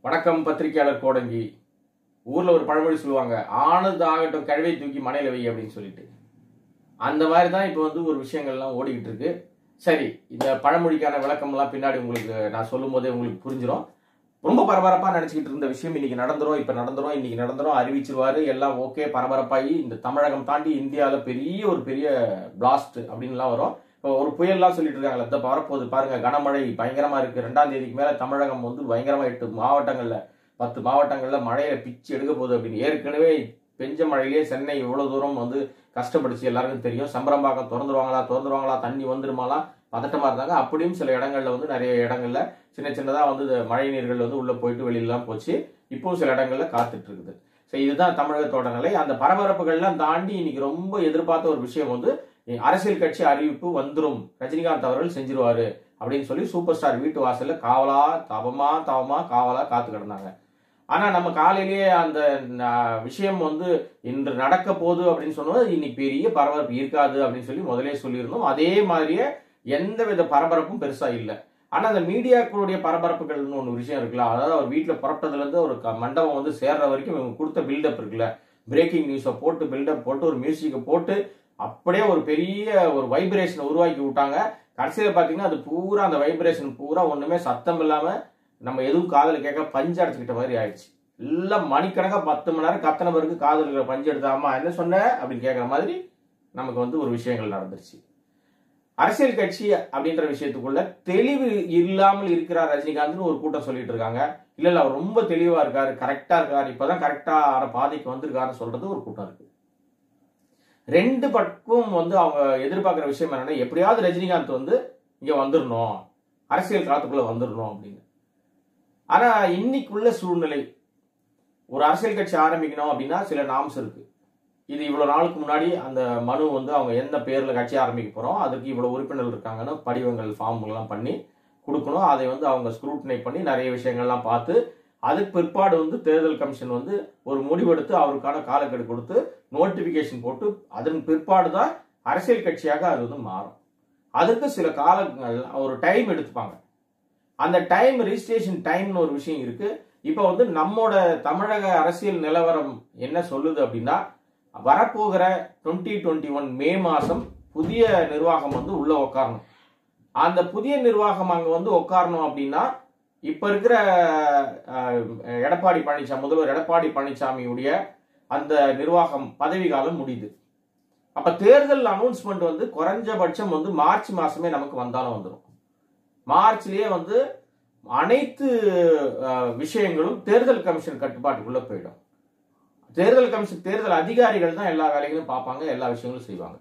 வணக்கம் பத்திரிகையாளர் கோடங்கி ஊர்ல ஒரு பழமொழி சொல்லுவாங்க ஆனது ஆகட்டும் கழுவை தூக்கி மனையில வை அப்படின்னு சொல்லிட்டு அந்த மாதிரி தான் இப்போ வந்து ஒரு விஷயங்கள்லாம் ஓடிக்கிட்டு இருக்கு சரி இந்த பழமொழிக்கான விளக்கம்லாம் பின்னாடி உங்களுக்கு நான் சொல்லும் போதே உங்களுக்கு புரிஞ்சிடும் ரொம்ப பரபரப்பா நினைச்சுக்கிட்டு இருந்த விஷயம் இன்னைக்கு நடந்துரும் இப்ப நடந்துரும் இன்னைக்கு நடந்துரும் அறிவிச்சிருவாரு எல்லாம் ஓகே பரபரப்பாகி இந்த தமிழகம் தாண்டி இந்தியாவில பெரிய ஒரு பெரிய பிளாஸ்ட் அப்படின்லாம் வரும் இப்போ ஒரு புயல்லாம் சொல்லிட்டு இருக்காங்கல்ல இந்த வரப்போகுது பாருங்க கனமழை பயங்கரமா இருக்கு ரெண்டாம் தேதிக்கு மேல தமிழகம் வந்து பயங்கரமா எட்டு மாவட்டங்கள்ல பத்து மாவட்டங்கள்ல மழையில பிச்சு எடுக்க போகுது அப்படின்னு ஏற்கனவே பெஞ்ச மழையிலேயே சென்னை இவ்வளவு தூரம் வந்து கஷ்டப்படுச்சு எல்லாருக்கும் தெரியும் சம்பரம்பாக்கம் திறந்துருவாங்களா திறந்துருவாங்களா தண்ணி வந்துருமாலாம் பதட்டமா இருந்தாங்க அப்படியும் சில இடங்கள்ல வந்து நிறைய இடங்கள்ல சின்ன சின்னதா வந்து இந்த மழை நீர்கள் வந்து உள்ள போயிட்டு வெளியிலாம் போச்சு இப்பவும் சில இடங்கள்ல காத்துட்டு இருக்குது ஸோ இதுதான் தமிழகத்தோட நிலை அந்த பரபரப்புகள்லாம் தாண்டி இன்னைக்கு ரொம்ப எதிர்பார்த்த ஒரு விஷயம் வந்து அரசியல் கட்சி அறிவிப்பு வந்துரும் ரஜினிகாந்த் அவர்கள் செஞ்சிருவாரு அப்படின்னு சொல்லி சூப்பர் ஸ்டார் வீட்டு வாசல்ல காவலா தவமா தவமா காவலா காத்து கிடந்தாங்க ஆனா நம்ம காலையிலேயே அந்த ந- விஷயம் வந்து இன்று நடக்க போகுது அப்படின்னு சொன்னது இன்னைக்கு பெரிய பரபரப்பு இருக்காது அப்படின்னு சொல்லி முதலே சொல்லியிருந்தோம் அதே மாதிரியே எந்த வித பரபரப்பும் பெருசா இல்லை ஆனா அந்த மீடியாக்களுடைய பரபரப்புகள்னு ஒன்று விஷயம் இருக்குல்ல அதாவது அவர் வீட்டில் புறப்பட்டதுல இருந்து ஒரு க- மண்டபம் வந்து சேர்ற வரைக்கும் இவங்க கொடுத்த பில்டப் இருக்குல்ல பிரேக்கிங் நியூஸை போட்டு பில்டப் போட்டு ஒரு மியூசிக்கை போட்டு அப்படியே ஒரு பெரிய ஒரு வைப்ரேஷனை உருவாக்கி விட்டாங்க கடைசியில் பார்த்தீங்கன்னா அது பூரா அந்த வைப்ரேஷன் பூரா ஒண்ணுமே சத்தம் இல்லாம நம்ம எதுவும் காதுல கேட்க பஞ்சு அடைச்சிக்கிட்ட மாதிரி ஆயிடுச்சு எல்லாம் மணிக்கணக்கா பத்து மணி நேரம் கத்தனை பிறகு காதுல இருக்கிற பஞ்சு எடுத்தாமா என்ன சொன்ன அப்படின்னு கேட்குற மாதிரி நமக்கு வந்து ஒரு விஷயங்கள் நடந்துருச்சு அரசியல் கட்சி அப்படின்ற விஷயத்துக்குள்ள தெளிவு இல்லாமல் இருக்கிறார் ரஜினிகாந்த்னு ஒரு கூட்டம் சொல்லிட்டு இருக்காங்க இல்ல இல்ல அவர் ரொம்ப தெளிவா இருக்காரு கரெக்டா இருக்காரு இப்பதான் கரெக்டான பாதைக்கு வந்திருக்காருன்னு சொல்றது ஒரு கூட்டம் இருக்கு ரெண்டு பக்கம் வந்து அவங்க எதிர்பார்க்குற விஷயம் என்னன்னா எப்படியாவது ரஜினிகாந்த் வந்து இங்க வந்துடணும் அரசியல் காலத்துக்குள்ள வந்துடணும் அப்படின்னு ஆனா இன்னைக்குள்ள சூழ்நிலை ஒரு அரசியல் கட்சி ஆரம்பிக்கணும் அப்படின்னா சில நாம்ஸ் இருக்கு இது இவ்வளவு நாளுக்கு முன்னாடி அந்த மனு வந்து அவங்க எந்த பேர்ல கட்சி ஆரம்பிக்க போறோம் அதுக்கு இவ்வளவு உறுப்பினர்கள் இருக்காங்கன்னு படிவங்கள் ஃபார்ம்கள்லாம் பண்ணி கொடுக்கணும் அதை வந்து அவங்க ஸ்க்ரூட்டனை பண்ணி நிறைய விஷயங்கள்லாம் பார்த்து அதுக்கு பிற்பாடு வந்து தேர்தல் கமிஷன் வந்து ஒரு முடிவெடுத்து அவருக்கான காலக்கெடு கொடுத்து நோட்டிபிகேஷன் போட்டு அதன் பிற்பாடு தான் அரசியல் கட்சியாக அது வந்து மாறும் அதுக்கு சில காலங்கள் ஒரு டைம் எடுத்துப்பாங்க அந்த டைம் ரிஜிஸ்ட்ரேஷன் டைம்னு ஒரு விஷயம் இருக்கு இப்போ வந்து நம்மோட தமிழக அரசியல் நிலவரம் என்ன சொல்லுது அப்படின்னா வரப்போகிற டுவெண்ட்டி டுவெண்ட்டி ஒன் மே மாசம் புதிய நிர்வாகம் வந்து உள்ள உட்காரணும் அந்த புதிய நிர்வாகம் அங்க வந்து உட்காரணும் அப்படின்னா இப்ப இருக்கிற அஹ், எடப்பாடி பழனிசாமி முதல்வர் எடப்பாடி பழனிசாமியுடைய அந்த நிர்வாகம் பதவி காலம் முடியுது அப்ப தேர்தல் அனௌன்ஸ்மெண்ட் வந்து குறைஞ்சபட்சம் வந்து மார்ச் மாசமே நமக்கு வந்தாலும் வந்துடும் மார்ச்லயே வந்து அனைத்து அஹ், விஷயங்களும் தேர்தல் கமிஷன் கட்டுப்பாட்டுக்குள்ள போயிடும் தேர்தல் கமிஷன் தேர்தல் அதிகாரிகள் தான் எல்லா வேலைகளும் பார்ப்பாங்க எல்லா விஷயங்களும் செய்வாங்க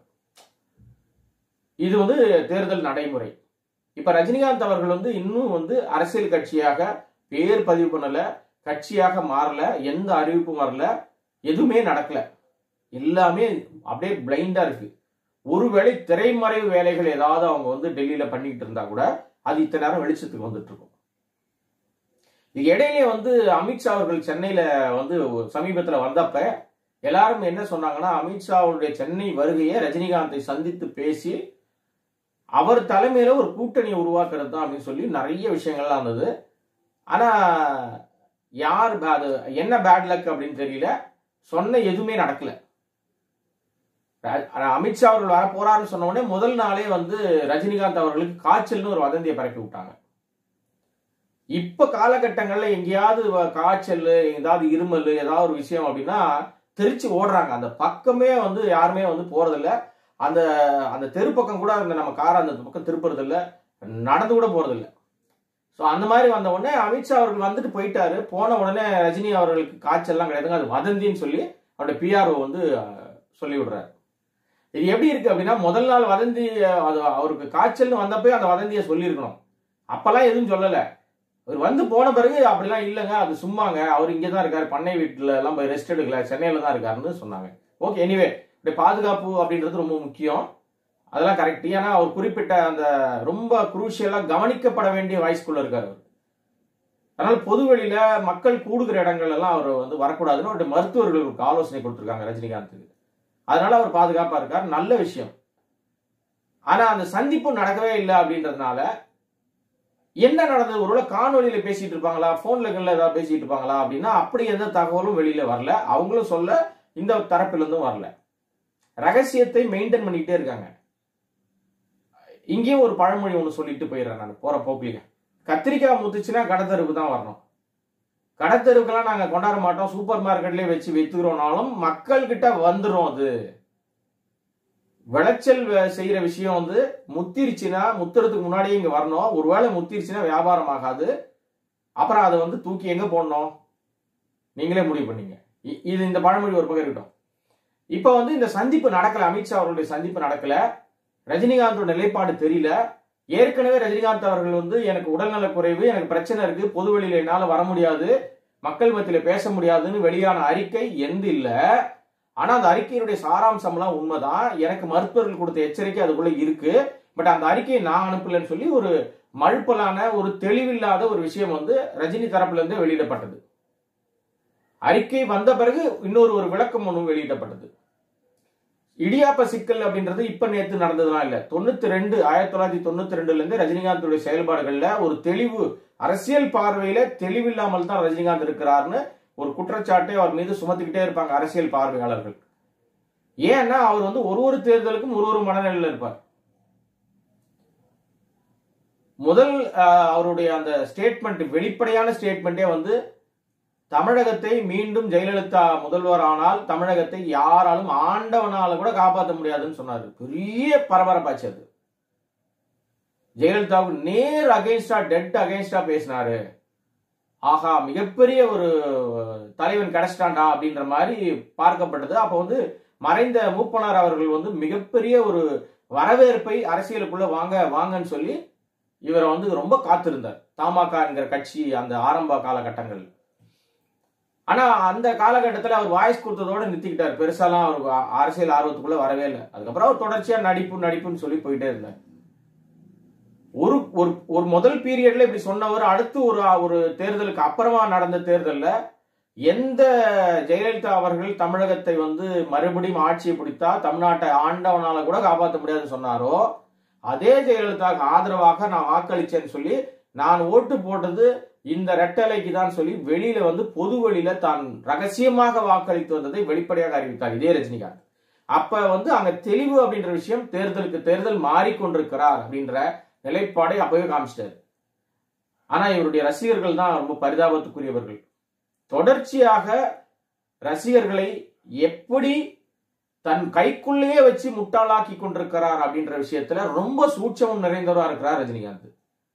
இது வந்து தேர்தல் நடைமுறை இப்ப ரஜினிகாந்த் அவர்கள் வந்து இன்னும் வந்து அரசியல் கட்சியாக பேர் பதிவு பண்ணல கட்சியாக மாறல எந்த அறிவிப்பும் வரல எதுவுமே நடக்கல எல்லாமே அப்படியே பிளைண்டா இருக்கு ஒருவேளை திரைமறைவு வேலைகள் ஏதாவது அவங்க வந்து டெல்லியில பண்ணிட்டு இருந்தா கூட அது இத்தனை நேரம் வெளிச்சத்துக்கு வந்துட்டு இருக்கும் இது இடையிலே வந்து அமித்ஷா அவர்கள் சென்னையில வந்து சமீபத்துல வந்தப்ப எல்லாரும் என்ன சொன்னாங்கன்னா அமித்ஷாவுடைய சென்னை வருகையை ரஜினிகாந்தை சந்தித்து பேசி அவர் தலைமையில ஒரு கூட்டணியை உருவாக்குறது தான் அப்படின்னு சொல்லி நிறைய விஷயங்கள்லாம் இருந்தது ஆனா யார் ப- அது என்ன பேட் லக் அப்படின்னு தெரியல சொன்ன எதுவுமே நடக்கல ர- அமித்ஷா அவர்கள் வர போறாருன்னு சொன்ன உடனே முதல் நாளே வந்து ரஜினிகாந்த் அவர்களுக்கு காய்ச்சல்னு ஒரு வதந்தியை பரப்பி விட்டாங்க இப்ப காலகட்டங்கள்ல எங்கேயாவது வ- காய்ச்சல் ஏதாவது இருமல் ஏதாவது ஒரு விஷயம் அப்படின்னா தெரிச்சு ஓடுறாங்க அந்த பக்கமே வந்து யாருமே வந்து போறதில்ல அந்த அந்த தெரு பக்கம் கூட அந்த நம்ம காரை அந்த பக்கம் திருப்புறது இல்ல நடந்து கூட போறது இல்ல ஸோ அந்த மாதிரி வந்த உடனே அமித்ஷா அவர்கள் வந்துட்டு போயிட்டாரு போன உடனே ரஜினி அவர்களுக்கு காய்ச்சல்லாம் கிடையாதுங்க அது வதந்தின்னு சொல்லி அவருடைய பிஆர்ஓ வந்து அஹ், சொல்லி விடுறாரு இது எப்படி இருக்கு அப்படின்னா முதல் நாள் வதந்தி அஹ், அது அவருக்கு காய்ச்சல்னு வந்தப்பே அந்த வதந்தியை சொல்லியிருக்கணும் அப்பெல்லாம் எதுவும் சொல்லல அவர் வந்து போன பிறகு அப்படிலாம் இல்லைங்க அது சும்மாங்க அவர் இங்கே தான் இருக்காரு பண்ணை வீட்டில் எல்லாம் போய் ரெஸ்ட் எடுக்கல சென்னையில தான் இருக்காருன்னு சொன்னாங்க ஓகே எனிவே இப்படி பாதுகாப்பு அப்படின்றது ரொம்ப முக்கியம் அதெல்லாம் கரெக்ட் ஏன்னா அவர் குறிப்பிட்ட அந்த ரொம்ப குரூஷியலா கவனிக்கப்பட வேண்டிய வயசுக்குள்ள இருக்காரு அவர் அதனால பொதுவெளியில மக்கள் கூடுகிற இடங்கள் எல்லாம் அவர் வந்து வரக்கூடாதுன்னு அவருடைய மருத்துவர்களுக்கு ஆலோசனை கொடுத்திருக்காங்க ரஜினிகாந்துக்கு அதனால அவர் பாதுகாப்பா இருக்கார் நல்ல விஷயம் ஆனா அந்த சந்திப்பு நடக்கவே இல்லை அப்படின்றதுனால என்ன நடந்தது ஒருவேளை காணொலியில பேசிட்டு இருப்பாங்களா போன்ல ஏதாவது பேசிட்டு இருப்பாங்களா அப்படின்னா அப்படி எந்த தகவலும் வெளியில வரல அவங்களும் சொல்ல இந்த தரப்பிலிருந்தும் வரல ரகசியத்தை மெயின்டைன் பண்ணிக்கிட்டே இருக்காங்க இங்கேயும் ஒரு பழமொழி ஒன்று சொல்லிட்டு போயிடுறேன் நான் போற போக்குலீங்க கத்திரிக்காய் முத்துச்சுன்னா கடத்தருக்கு தான் வரணும் கடத்தருக்கெல்லாம் நாங்கள் கொண்டாட மாட்டோம் சூப்பர் மார்க்கெட்லேயே வச்சு வித்துக்கிறோம்னாலும் மக்கள் கிட்ட வந்துடும் அது விளைச்சல் வே- செய்யற விஷயம் வந்து முத்திருச்சுன்னா முத்துறதுக்கு முன்னாடியே இங்க வரணும் ஒருவேளை முத்திருச்சுன்னா வியாபாரம் ஆகாது அப்புறம் அதை வந்து தூக்கி எங்க போடணும் நீங்களே முடிவு பண்ணீங்க இ- இது இந்த பழமொழி ஒரு பக்கம் இருக்கட்டும் இப்போ வந்து இந்த சந்திப்பு நடக்கல அமித்ஷா அவர்களுடைய சந்திப்பு நடக்கல ரஜினிகாந்தோட நிலைப்பாடு தெரியல ஏற்கனவே ரஜினிகாந்த் அவர்கள் வந்து எனக்கு உடல்நலக் குறைவு எனக்கு பிரச்சனை இருக்கு பொது வெளியில என்னால வர முடியாது மக்கள் மத்தியில பேச முடியாதுன்னு வெளியான அறிக்கை எந்த இல்ல ஆனா அந்த அறிக்கையினுடைய சாராம்சம்லாம் உண்மைதான் எனக்கு மருத்துவர்கள் கொடுத்த எச்சரிக்கை அதுக்குள்ள இருக்கு பட் அந்த அறிக்கையை நான் அனுப்பலன்னு சொல்லி ஒரு மழுப்பலான ஒரு தெளிவில்லாத ஒரு விஷயம் வந்து ரஜினி தரப்புல இருந்து வெளியிடப்பட்டது அறிக்கை வந்த பிறகு இன்னொரு ஒரு விளக்கம் ஒன்று வெளியிடப்பட்டது இடியாப்ப சிக்கல் அப்படின்றது இப்ப நேத்து நடந்ததுலாம் இல்ல தொண்ணூத்தி ரெண்டு ஆயிரத்தி தொள்ளாயிரத்தி தொண்ணூத்தி ரெண்டுல இருந்து ரஜினிகாந்துடைய செயல்பாடுகள்ல ஒரு தெளிவு அரசியல் பார்வையில தெளிவில்லாமல் தான் ரஜினிகாந்த் இருக்கிறார்னு ஒரு குற்றச்சாட்டை அவர் மீது சுமத்திக்கிட்டே இருப்பாங்க அரசியல் பார்வையாளர்கள் ஏன்னா அவர் வந்து ஒரு ஒரு தேர்தலுக்கும் ஒரு ஒரு மனநிலையில் இருப்பார் முதல் ஆஹ், அவருடைய அந்த ஸ்டேட்மெண்ட் வெளிப்படையான ஸ்டேட்மெண்ட்டே வந்து தமிழகத்தை மீண்டும் ஜெயலலிதா முதல்வர் ஆனால் தமிழகத்தை யாராலும் ஆண்டவனால கூட காப்பாற்ற முடியாதுன்னு சொன்னாரு பெரிய பரபரப்பாச்சு அது ஜெயலலிதாவுக்கு நேர் அகைன்ஸ்டா டெட் அகைன்ஸ்டா பேசினாரு ஆஹா மிகப்பெரிய ஒரு தலைவன் கிடைச்சிட்டான்டா அப்படின்ற மாதிரி பார்க்கப்பட்டது அப்போ வந்து மறைந்த மூப்பனார் அவர்கள் வந்து மிகப்பெரிய ஒரு வரவேற்பை அரசியலுக்குள்ள வாங்க வாங்கன்னு சொல்லி இவரை வந்து ரொம்ப காத்திருந்தார் தமாக என்கிற கட்சி அந்த ஆரம்ப காலகட்டங்கள் ஆனா அந்த காலகட்டத்தில் அவர் வாய்ஸ் கொடுத்ததோட நிறுத்திக்கிட்டார் பெருசாலாம் அவர் அ- அரசியல் ஆர்வத்துக்குள்ள வரவே இல்லை அதுக்கப்புறம் அவர் தொடர்ச்சியா நடிப்பு நடிப்புன்னு சொல்லி போயிட்டே இருந்தார் ஒரு ஒரு ஒரு முதல் பீரியட்ல இப்படி சொன்னவர் அடுத்து ஒரு ஒரு தேர்தலுக்கு அப்புறமா நடந்த தேர்தல்ல எந்த ஜெயலலிதா அவர்கள் தமிழகத்தை வந்து மறுபடியும் ஆட்சியை பிடித்தா தமிழ்நாட்டை ஆண்டவனால கூட காப்பாற்ற முடியாதுன்னு சொன்னாரோ அதே ஜெயலலிதாவுக்கு ஆதரவாக நான் வாக்களிச்சேன்னு சொல்லி நான் ஓட்டு போட்டது இந்த ரெட்டலைக்கு தான் சொல்லி வெளியில வந்து பொது வெளியில தான் ரகசியமாக வாக்களித்து வந்ததை வெளிப்படையாக அறிவித்தார் இதே ரஜினிகாந்த் அப்ப வந்து அங்க தெளிவு அப்படின்ற விஷயம் தேர்தலுக்கு தேர்தல் மாறிக்கொண்டிருக்கிறார் அப்படின்ற நிலைப்பாடை அப்பவே காமிச்சிட்டாரு ஆனா இவருடைய ரசிகர்கள் தான் ரொம்ப பரிதாபத்துக்குரியவர்கள் தொடர்ச்சியாக ரசிகர்களை எப்படி தன் கைக்குள்ளேயே வச்சு முட்டாளாக்கி கொண்டிருக்கிறார் அப்படின்ற விஷயத்துல ரொம்ப சூட்சமும் நிறைந்தவரா இருக்கிறார் ரஜினிகாந்த்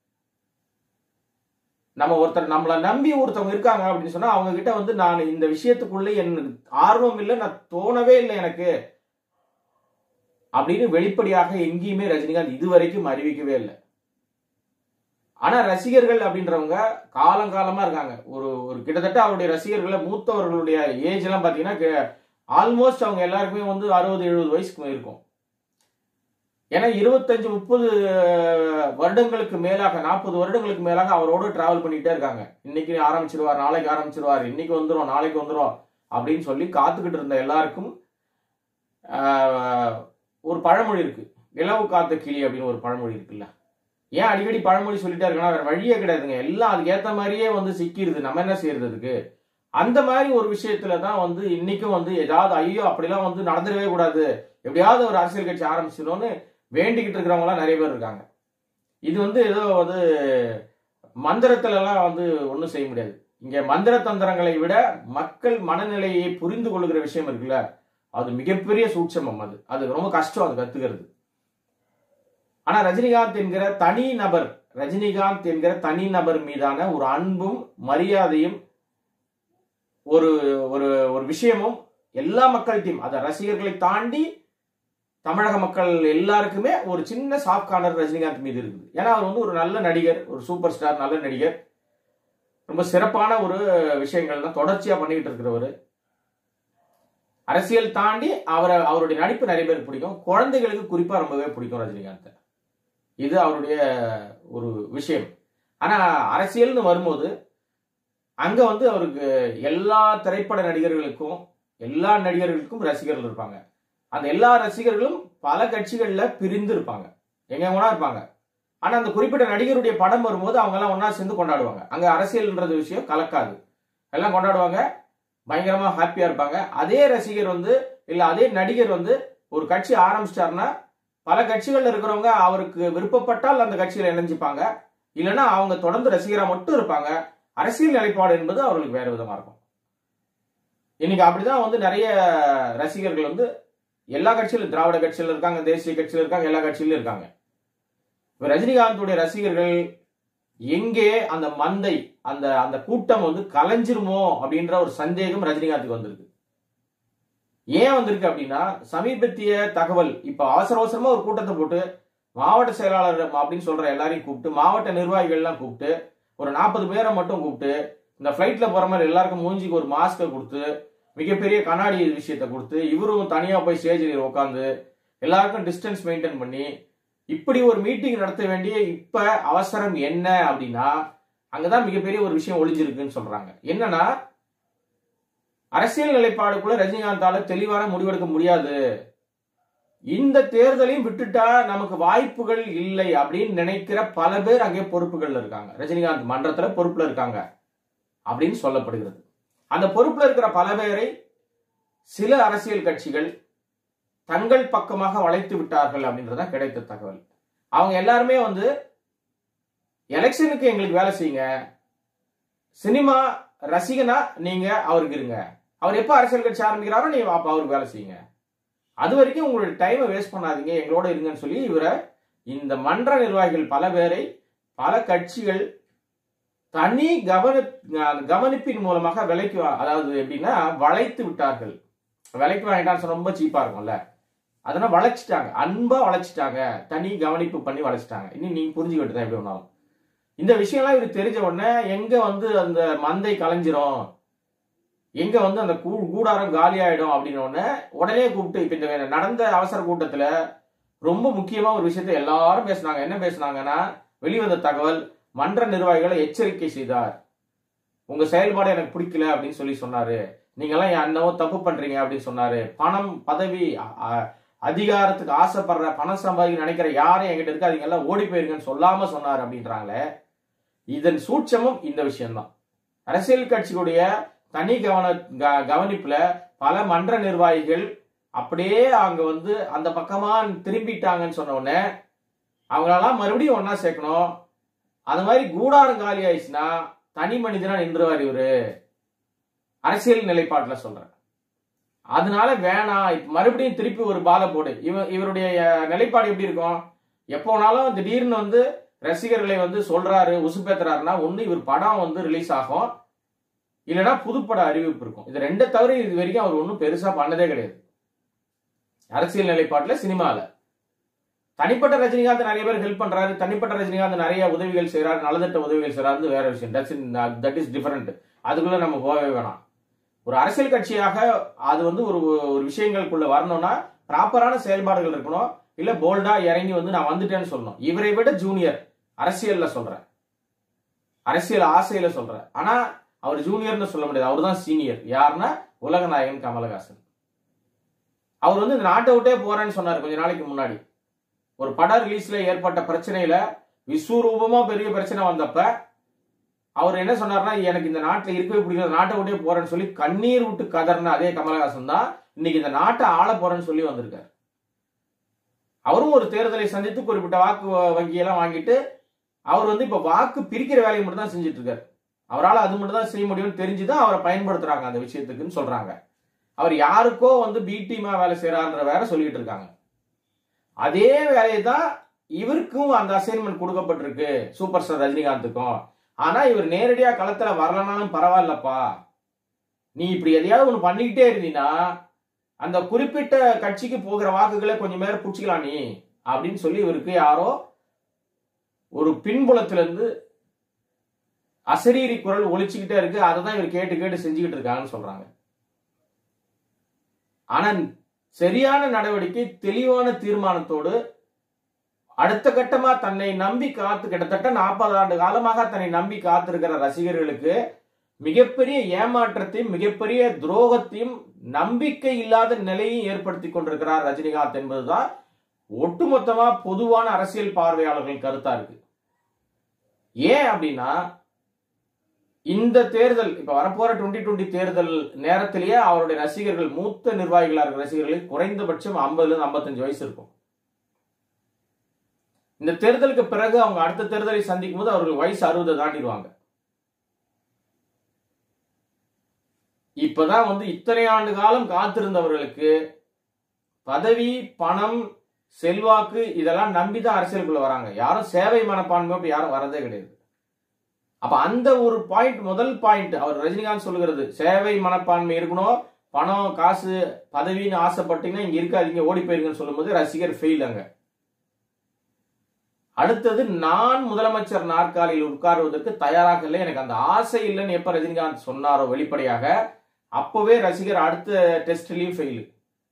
நம்ம ஒருத்தர் நம்மளை நம்பி ஒருத்தவங்க இருக்காங்க அப்படின்னு சொன்னா அவங்க கிட்ட வந்து நான் இந்த விஷயத்துக்குள்ள எனக்கு ஆர்வம் இல்லை நான் தோணவே இல்லை எனக்கு அப்படின்னு வெளிப்படையாக எங்கேயுமே ரஜினிகாந்த் இதுவரைக்கும் அறிவிக்கவே இல்லை ஆனா ரசிகர்கள் அப்படின்றவங்க காலங்காலமா இருக்காங்க ஒரு ஒரு கிட்டத்தட்ட அவருடைய ரசிகர்களை மூத்தவர்களுடைய ஏஜ் எல்லாம் பாத்தீங்கன்னா ஆல்மோஸ்ட் அவங்க எல்லாருக்குமே வந்து அறுபது எழுபது வயசுக்கு இருக்கும் ஏன்னா இருபத்தஞ்சு முப்பது வருடங்களுக்கு மேலாக நாற்பது வருடங்களுக்கு மேலாக அவரோடு டிராவல் பண்ணிட்டே இருக்காங்க இன்னைக்கு ஆரம்பிச்சிருவார் நாளைக்கு ஆரம்பிச்சிருவார் இன்னைக்கு வந்துரும் நாளைக்கு வந்துரும் அப்படின்னு சொல்லி காத்துக்கிட்டு இருந்த எல்லாருக்கும் ஆஹ், ஒரு பழமொழி இருக்கு இலவு காத்த கிளி அப்படின்னு ஒரு பழமொழி இருக்குல்ல ஏன் அடிக்கடி பழமொழி சொல்லிட்டே இருக்கனா வேற வழியே கிடையாதுங்க எல்லாம் அதுக்கு ஏத்த மாதிரியே வந்து சிக்கிடுது நம்ம என்ன செய்யறது அதுக்கு அந்த மாதிரி ஒரு விஷயத்துல தான் வந்து இன்னைக்கும் வந்து ஏதாவது ஐயோ அப்படிலாம் வந்து நடந்துடவே கூடாது எப்படியாவது ஒரு அரசியல் கட்சி ஆரம்பிச்சிடணும்னு வேண்டிக்கிட்டு இருக்கிறவங்க எல்லாம் நிறைய பேர் இருக்காங்க இது வந்து ஏதோ வந்து மந்திரத்துல எல்லாம் வந்து ஒன்றும் செய்ய முடியாது இங்க மந்திர தந்திரங்களை விட மக்கள் மனநிலையை புரிந்து கொள்கிற விஷயம் இருக்குல்ல அது மிகப்பெரிய சூட்சமம் அது அது ரொம்ப கஷ்டம் அது கத்துக்கிறது ஆனா ரஜினிகாந்த் என்கிற தனி நபர் ரஜினிகாந்த் என்கிற தனி நபர் மீதான ஒரு அன்பும் மரியாதையும் ஒரு ஒரு ஒரு விஷயமும் எல்லா மக்கள்கிட்டையும் அத ரசிகர்களை தாண்டி தமிழக மக்கள் எல்லாருக்குமே ஒரு சின்ன சாஃப்ட் கார்னர் ரஜினிகாந்த் மீது இருக்குது ஏன்னா அவர் வந்து ஒரு நல்ல நடிகர் ஒரு சூப்பர் ஸ்டார் நல்ல நடிகர் ரொம்ப சிறப்பான ஒரு விஷயங்கள் தான் தொடர்ச்சியா பண்ணிக்கிட்டு இருக்கிறவர் அரசியல் தாண்டி அவரை அவருடைய நடிப்பு நிறைய பேருக்கு பிடிக்கும் குழந்தைகளுக்கு குறிப்பா ரொம்பவே பிடிக்கும் ரஜினிகாந்த் இது அவருடைய ஒரு விஷயம் ஆனா அரசியல்னு வரும்போது அங்க வந்து அவருக்கு எல்லா திரைப்பட நடிகர்களுக்கும் எல்லா நடிகர்களுக்கும் ரசிகர்கள் இருப்பாங்க அந்த எல்லா ரசிகர்களும் பல கட்சிகள்ல பிரிந்து இருப்பாங்க எங்க வேணா இருப்பாங்க ஆனா அந்த குறிப்பிட்ட நடிகருடைய படம் வரும்போது அவங்க எல்லாம் ஒன்னா சேர்ந்து கொண்டாடுவாங்க அங்க அரசியல்ன்றது விஷயம் கலக்காது எல்லாம் கொண்டாடுவாங்க பயங்கரமா ஹாப்பியா இருப்பாங்க அதே ரசிகர் வந்து இல்ல அதே நடிகர் வந்து ஒரு கட்சி ஆரம்பிச்சிட்டாருன்னா பல கட்சிகள்ல இருக்கிறவங்க அவருக்கு விருப்பப்பட்டால் அந்த கட்சியில இணைஞ்சுப்பாங்க இல்லைன்னா அவங்க தொடர்ந்து ரசிகரா மட்டும் இருப்பாங்க அரசியல் நிலைப்பாடு என்பது அவர்களுக்கு வேற விதமா இருக்கும் இன்னைக்கு அப்படிதான் வந்து நிறைய ரசிகர்கள் வந்து எல்லா கட்சியிலும் திராவிட கட்சியில இருக்காங்க தேசிய கட்சியில இருக்காங்க எல்லா கட்சியிலும் இருக்காங்க இப்ப ரஜினிகாந்துடைய ரசிகர்கள் எங்கே அந்த மந்தை அந்த அந்த கூட்டம் வந்து கலைஞ்சிருமோ அப்படின்ற ஒரு சந்தேகம் ரஜினிகாந்துக்கு வந்திருக்கு ஏன் வந்திருக்கு அப்படின்னா சமீபத்திய தகவல் இப்ப அவசர அவசரமா ஒரு கூட்டத்தை போட்டு மாவட்ட செயலாளர் அப்படின்னு சொல்ற எல்லாரையும் கூப்பிட்டு மாவட்ட நிர்வாகிகள் எல்லாம் கூப்பிட்டு ஒரு நாற்பது பேரை மட்டும் கூப்பிட்டு இந்த ஃபிளைட்ல போற மாதிரி எல்லாருக்கும் மூஞ்சிக்கு ஒரு மாஸ்கை கொடுத்து மிகப்பெரிய கண்ணாடி விஷயத்தை கொடுத்து இவரும் தனியா போய் ஸ்டேஜில் உட்காந்து எல்லாருக்கும் டிஸ்டன்ஸ் மெயின்டைன் பண்ணி இப்படி ஒரு மீட்டிங் நடத்த வேண்டிய இப்ப அவசரம் என்ன அப்படின்னா அங்கதான் மிகப்பெரிய ஒரு விஷயம் ஒளிஞ்சிருக்குன்னு சொல்றாங்க என்னன்னா அரசியல் நிலைப்பாடுக்குள்ள ரஜினிகாந்தால தெளிவான முடிவெடுக்க முடியாது இந்த தேர்தலையும் விட்டுட்டா நமக்கு வாய்ப்புகள் இல்லை அப்படின்னு நினைக்கிற பல பேர் அங்கே பொறுப்புகள்ல இருக்காங்க ரஜினிகாந்த் மன்றத்துல பொறுப்புல இருக்காங்க அப்படின்னு சொல்லப்படுகிறது அந்த பொறுப்புல இருக்கிற பல பேரை சில அரசியல் கட்சிகள் தங்கள் பக்கமாக வளைத்து விட்டார்கள் அப்படின்றத கிடைத்த தகவல் அவங்க எல்லாருமே வந்து எலெக்ஷனுக்கு எங்களுக்கு வேலை செய்யுங்க சினிமா ரசிகனா நீங்க அவருக்கு இருங்க அவர் எப்ப அரசியல் கட்சி ஆரம்பிக்கிறாரோ நீங்க அப்ப அவருக்கு வேலை செய்யுங்க அது வரைக்கும் உங்களுடைய டைமை வேஸ்ட் பண்ணாதீங்க எங்களோட இருங்கன்னு சொல்லி இவரை இந்த மன்ற நிர்வாகிகள் பல பேரை பல கட்சிகள் தனி கவனி கவனிப்பின் மூலமாக விலைக்கு வா- அதாவது எப்படின்னா வளைத்து விட்டார்கள் விலைக்கு வாங்கிட்டான்னு சொன்னா ரொம்ப சீப்பா இருக்கும்ல அதனால வளைச்சிட்டாங்க அன்பா வளைச்சிட்டாங்க தனி கவனிப்பு பண்ணி வளைச்சிட்டாங்க இனி நீங்க புரிஞ்சுக்கிட்டு தான் எப்படி ஒன்றாலும் இந்த விஷயம்லாம் இவருக்கு தெரிஞ்ச உடனே எங்க வந்து அந்த மந்தை கலைஞ்சிரும் எங்க வந்து அந்த கூ கூடாரம் காலியாயிடும் அப்படின்னு உடனே உடனே கூப்பிட்டு இப்ப இந்த நடந்த அவசர கூட்டத்துல ரொம்ப முக்கியமா ஒரு விஷயத்தை எல்லாரும் பேசுனாங்க என்ன பேசுனாங்கன்னா வெளிவந்த தகவல் மன்ற நிர்வாகிகளை எச்சரிக்கை செய்தார் உங்க செயல்பாடு எனக்கு பிடிக்கல அப்படின்னு சொல்லி சொன்னாரு நீங்க எல்லாம் என்னவோ தப்பு பண்றீங்க அப்படின்னு சொன்னாரு பணம் பதவி அ- அ- அதிகாரத்துக்கு ஆசைப்படுற பணம் சம்பாதிக்க நினைக்கிற யாரும் என்கிட்ட இருக்காதீங்க எல்லாம் ஓடி போயிருங்கன்னு சொல்லாம சொன்னாரு அப்படின்றாங்களே இதன் சூட்சமும் இந்த விஷயம்தான் அரசியல் கட்சிகளுடைய தனி கவன க- கவனிப்புல பல மன்ற நிர்வாகிகள் அப்படியே அங்க வந்து அந்த பக்கமா திரும்பிட்டாங்கன்னு சொன்ன உடனே அவங்களெல்லாம் மறுபடியும் ஒண்ணா சேர்க்கணும் அது மாதிரி கூடாரம் காலி ஆயிடுச்சுன்னா தனி மனிதனா நின்றுவார் இவரு அரசியல் நிலைப்பாட்டுல சொல்றேன் அதனால வேணாம் இப்ப மறுபடியும் திருப்பி ஒரு பாலை போடு இவ இவருடைய அஹ், நிலைப்பாடு எப்படி இருக்கும் எப்போனாலும் திடீர்னு வந்து ரசிகர்களை வந்து சொல்றாரு உசுப்பேத்துறாருன்னா ஒண்ணு இவர் படம் வந்து ரிலீஸ் ஆகும் இல்லைன்னா புதுப்பட அறிவிப்பு இருக்கும் இது ரெண்டை தவிர இது வரைக்கும் அவர் ஒன்றும் பெருசா பண்ணதே கிடையாது அரசியல் நிலைப்பாட்டுல சினிமால தனிப்பட்ட ரஜினிகாந்த் நிறைய பேர் ஹெல்ப் பண்றாரு தனிப்பட்ட ரஜினிகாந்த் நிறைய உதவிகள் செய்றாரு நலத்திட்ட உதவிகள் செய்றாரு வேற விஷயம் தட்ஸ் தட் இஸ் டிஃபரெண்ட் அதுக்குள்ள நம்ம போகவே வேணாம் ஒரு அரசியல் கட்சியாக அது வந்து ஒரு ஒரு விஷயங்களுக்குள்ள வரணும்னா ப்ராப்பரான செயல்பாடுகள் இருக்கணும் இல்ல போல்டா இறங்கி வந்து நான் வந்துட்டேன்னு சொல்லணும் இவரை விட ஜூனியர் அரசியல்ல சொல்றேன் அரசியல் ஆசையில சொல்றேன் ஆனா அவர் ஜூனியர்னு சொல்ல முடியாது அவர் தான் சீனியர் யாருன்னா உலகநாயகன் கமலஹாசன் அவர் வந்து இந்த நாட்டை விட்டே போறேன்னு சொன்னார் கொஞ்ச நாளைக்கு முன்னாடி ஒரு பட ரிலீஸ்ல ஏற்பட்ட பிரச்சனையில விஸ்வரூபமா பெரிய பிரச்சனை வந்தப்ப அவர் என்ன சொன்னார்னா எனக்கு இந்த நாட்டில் இருக்கவே பிடிக்கல நாட்டை விட்டே போறேன்னு சொல்லி கண்ணீர் விட்டு கதர்ன அதே கமலஹாசன் தான் இன்னைக்கு இந்த நாட்டை ஆள போறேன்னு சொல்லி வந்திருக்காரு அவரும் ஒரு தேர்தலை சந்தித்து குறிப்பிட்ட வாக்கு வ- வங்கியெல்லாம் வாங்கிட்டு அவர் வந்து இப்ப வாக்கு பிரிக்கிற வேலையை மட்டும் தான் செஞ்சுட்டு இருக்காரு அவரால் அது மட்டும் தான் செய்ய முடியும்னு தெரிஞ்சுதான் அவரை பயன்படுத்துறாங்க அந்த விஷயத்துக்குன்னு சொல்றாங்க அவர் யாருக்கோ வந்து பி டீமா வேலை செய்யறான்ற வேற சொல்லிட்டு இருக்காங்க அதே வேலையை தான் இவருக்கும் அந்த அசைன்மெண்ட் கொடுக்கப்பட்டிருக்கு சூப்பர் ஸ்டார் ரஜினிகாந்துக்கும் ஆனா இவர் நேரடியா களத்துல வரலனாலும் பரவாயில்லப்பா நீ இப்படி எதையாவது ஒண்ணு பண்ணிக்கிட்டே இருந்தீன்னா அந்த குறிப்பிட்ட கட்சிக்கு போகிற வாக்குகளை கொஞ்சம் நேரம் புடிச்சிக்கலாம் நீ அப்படின்னு சொல்லி இவருக்கு யாரோ ஒரு பின்புலத்துல இருந்து அசரீரி குரல் ஒழிச்சுக்கிட்டே இருக்கு அதை தான் இவர் கேட்டு கேட்டு செஞ்சுக்கிட்டு இருக்காங்கன்னு சொல்றாங்க ஆனா சரியான நடவடிக்கை தெளிவான தீர்மானத்தோடு அடுத்த கட்டமா தன்னை நம்பி காத்து கிட்டத்தட்ட நாற்பது ஆண்டு காலமாக தன்னை நம்பி காத்திருக்கிற ரசிகர்களுக்கு மிகப்பெரிய ஏமாற்றத்தையும் மிகப்பெரிய துரோகத்தையும் நம்பிக்கை இல்லாத நிலையை ஏற்படுத்தி கொண்டிருக்கிறார் ரஜினிகாந்த் என்பதுதான் ஒட்டுமொத்தமா பொதுவான அரசியல் பார்வையாளர்கள் கருத்தா இருக்கு ஏன் அப்படின்னா இந்த தேர்தல் இப்ப வரப்போற டுவெண்ட்டி டுவெண்ட்டி தேர்தல் நேரத்திலேயே அவருடைய ரசிகர்கள் மூத்த நிர்வாகிகளா இருக்கிற ரசிகர்களுக்கு குறைந்தபட்சம் ஐம்பதுல இருந்து ஐம்பத்தஞ்சு வயசு இருக்கும் இந்த தேர்தலுக்கு பிறகு அவங்க அடுத்த தேர்தலை சந்திக்கும் போது அவர்கள் வயசு அறுபதை தாண்டிடுவாங்க இப்பதான் வந்து இத்தனை ஆண்டு காலம் காத்திருந்தவர்களுக்கு பதவி பணம் செல்வாக்கு இதெல்லாம் நம்பிதான் அரசியலுக்குள்ள வராங்க யாரும் சேவை மனப்பான்மை யாரும் வரதே கிடையாது அப்ப அந்த ஒரு பாயிண்ட் முதல் பாயிண்ட் அவர் ரஜினிகாந்த் சொல்லுகிறது சேவை மனப்பான்மை இருக்கணும் பணம் காசு பதவின்னு ஆசைப்பட்டீங்கன்னா இங்க இருக்காதீங்க ஓடி போயிருங்கன்னு சொல்லும்போது ரசிகர் ஃபெயில் அங்க அடுத்தது நான் முதலமைச்சர் நாற்காலியில் உட்காருவதற்கு தயாராக இல்லை எனக்கு அந்த ஆசை இல்லைன்னு எப்ப ரஜினிகாந்த் சொன்னாரோ வெளிப்படையாக அப்பவே ரசிகர் அடுத்த டெஸ்ட்லயும் ஃபெயில்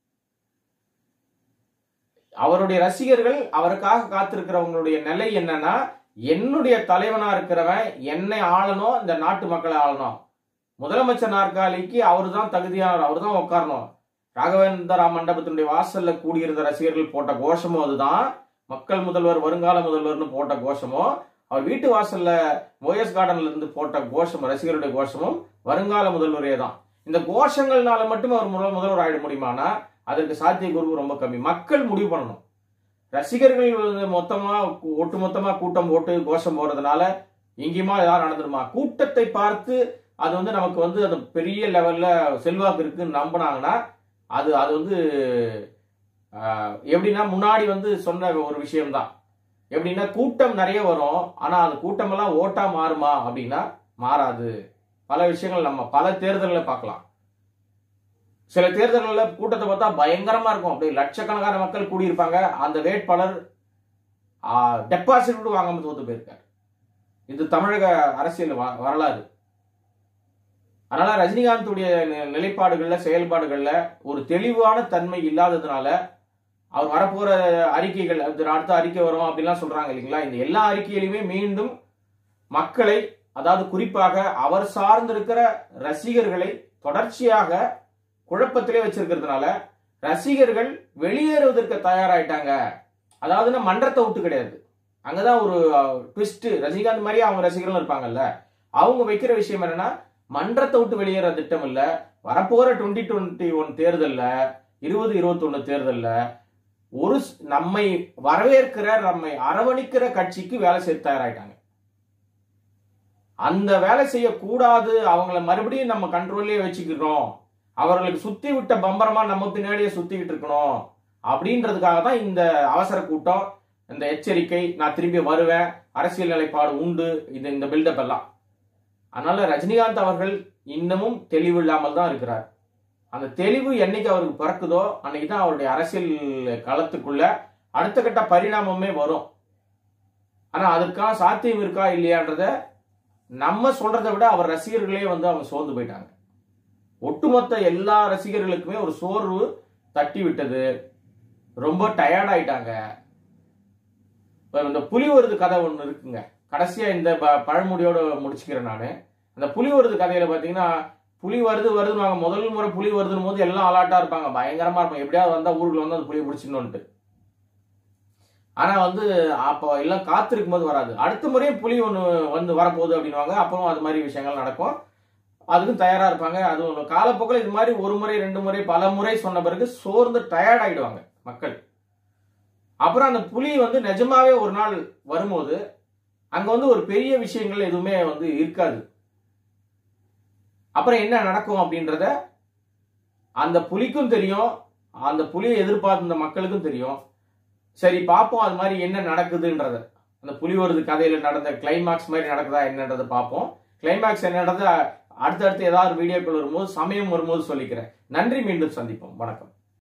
அவருடைய ரசிகர்கள் அவருக்காக காத்திருக்கிறவங்களுடைய நிலை என்னன்னா என்னுடைய தலைவனா இருக்கிறவன் என்னை ஆளணும் இந்த நாட்டு மக்களை ஆளணும் முதலமைச்சர் நாற்காலிக்கு அவர் தான் தகுதியானவர் அவர் தான் உட்காரணும் ராகவேந்திரா மண்டபத்தினுடைய வாசல்ல கூடியிருந்த ரசிகர்கள் போட்ட கோஷமும் அதுதான் மக்கள் முதல்வர் வருங்கால முதல்வர்னு போட்ட கோஷமும் அவர் வீட்டு வாசல்ல ஓஎஸ் கார்டன்ல இருந்து போட்ட கோஷம் ரசிகருடைய கோஷமும் வருங்கால முதல்வரே தான் இந்த கோஷங்கள்னால மட்டும் அவர் முதல் முதல்வர் ஆயிட முடியுமானா அதற்கு சாத்தியக்கூறு ரொம்ப கம்மி மக்கள் முடிவு பண்ணணும் ரசிகர்கள் வந்து மொத்தமா ஒட்டுமொத்தமா கூட்டம் போட்டு கோஷம் போறதுனால எங்கேயுமா ஏதாவது நடந்துருமா கூட்டத்தை பார்த்து அது வந்து நமக்கு வந்து அது பெரிய லெவல்ல செல்வாக்கு இருக்குன்னு நம்பினாங்கன்னா அது அது வந்து ஆஹ், எப்படின்னா முன்னாடி வந்து சொன்ன ஒரு விஷயம்தான் எப்படின்னா கூட்டம் நிறைய வரும் ஆனா அந்த கூட்டமெல்லாம் ஓட்டா மாறுமா அப்படின்னா மாறாது பல விஷயங்கள் நம்ம பல தேர்தல்களை பார்க்கலாம் சில தேர்தல்களில் கூட்டத்தை பார்த்தா பயங்கரமா இருக்கும் அப்படியே லட்சக்கணக்கான மக்கள் கூடியிருப்பாங்க அந்த வேட்பாளர் டெபாசிட் கூட வாங்காம தோத்து போயிருக்காரு இது தமிழக அரசியல் வ- வரலாறு அதனால ரஜினிகாந்துடைய நி- நிலைப்பாடுகள்ல செயல்பாடுகள்ல ஒரு தெளிவான தன்மை இல்லாததுனால அவர் வரப்போற அறிக்கைகள் அது அடுத்த அறிக்கை வரும் அப்படிலாம் சொல்றாங்க இல்லைங்களா இந்த எல்லா அறிக்கையிலுமே மீண்டும் மக்களை அதாவது குறிப்பாக அவர் சார்ந்திருக்கிற ரசிகர்களை தொடர்ச்சியாக குழப்பத்திலே வச்சிருக்கிறதுனால ரசிகர்கள் வெளியேறுவதற்கு தயாராயிட்டாங்க அதாவதுன்னா மன்றத்தை விட்டு கிடையாது அங்கதான் ஒரு ட்விஸ்ட் ரஜினிகாந்த் மாதிரியே அவங்க ரசிகர்களும் இருப்பாங்கல்ல அவங்க வைக்கிற விஷயம் என்னன்னா மன்றத்தை விட்டு வெளியேற திட்டம் இல்ல வரப்போற டுவெண்ட்டி டுவெண்ட்டி ஒன் தேர்தல்ல இருபது இருபத்தொன்னு தேர்தல்ல ஒரு ஸ்- நம்மை வரவேற்கிற நம்மை அரவணைக்கிற கட்சிக்கு வேலை செய்ய தயாராயிட்டாங்க அந்த வேலை செய்யக்கூடாது அவங்கள மறுபடியும் நம்ம கண்ட்ரோல்லே வச்சுக்கிறோம் அவர்களுக்கு சுத்தி விட்ட பம்பரமா நம்ம பின்னாடியே சுத்திக்கிட்டு இருக்கணும் அப்படின்றதுக்காக தான் இந்த அவசர கூட்டம் இந்த எச்சரிக்கை நான் திரும்பி வருவேன் அரசியல் நிலைப்பாடு உண்டு இது இந்த பில்டப் எல்லாம் அதனால ரஜினிகாந்த் அவர்கள் இன்னமும் தெளிவு இல்லாமல் தான் இருக்கிறார் அந்த தெளிவு என்னைக்கு அவருக்கு பிறக்குதோ அன்னைக்கு தான் அவருடைய அரசியல் களத்துக்குள்ள அடுத்த கட்ட பரிணாமமே வரும் ஆனா அதுக்கான சாத்தியம் இருக்கா இல்லையான்றத நம்ம சொல்றதை விட அவர் ரசிகர்களே வந்து அவங்க சோர்ந்து போயிட்டாங்க ஒட்டுமொத்த எல்லா ரசிகர்களுக்குமே ஒரு சோர்வு தட்டி விட்டது ரொம்ப டயர்ட் ஆயிட்டாங்க இப்ப இந்த புலிவருது கதை ஒன்று இருக்குங்க கடைசியா இந்த ப- பழமொழியோட முடிச்சுக்கிறேன் நான் அந்த புலிவருது கதையில பாத்தீங்கன்னா புலி வருது வருதுன்னு முதல் முறை புலி வருதுன்னு போது எல்லாம் அலாட்டா இருப்பாங்க பயங்கரமா இருப்பாங்க எப்படியாவது வந்தா ஊருக்குள்ள வந்து அந்த புலியை பிடிச்சிடணும்ட்டு ஆனா வந்து அப்போ எல்லாம் காத்திருக்கும் போது வராது அடுத்த முறையும் புலி ஒன்று வந்து வரப்போகுது அப்படின்னுவாங்க அப்புறம் அது மாதிரி விஷயங்கள் நடக்கும் அதுக்கும் தயாரா இருப்பாங்க அதுவும் காலப்போக்கில் இது மாதிரி ஒரு முறை ரெண்டு முறை பல முறை சொன்ன பிறகு சோர்ந்து டயர்ட் ஆயிடுவாங்க மக்கள் அப்புறம் அந்த புலி வந்து நிஜமாவே ஒரு நாள் வரும்போது அங்க வந்து ஒரு பெரிய விஷயங்கள் எதுவுமே வந்து இருக்காது அப்புறம் என்ன நடக்கும் அப்படின்றத அந்த புலிக்கும் தெரியும் அந்த புலியை எதிர்பார்த்த இந்த மக்களுக்கும் தெரியும் சரி பார்ப்போம் அது மாதிரி என்ன நடக்குதுன்றத அந்த புலி வருது கதையில நடந்த கிளைமாக்ஸ் மாதிரி நடக்குதா என்னன்றதை பார்ப்போம் கிளைமாக்ஸ் என்ன நடந்தது அடுத்தடுத்து ஏதாவது வீடியோக்கள் வரும்போது சமயம் வரும்போது சொல்லிக்கிறேன் நன்றி மீண்டும் சந்திப்போம் வணக்கம்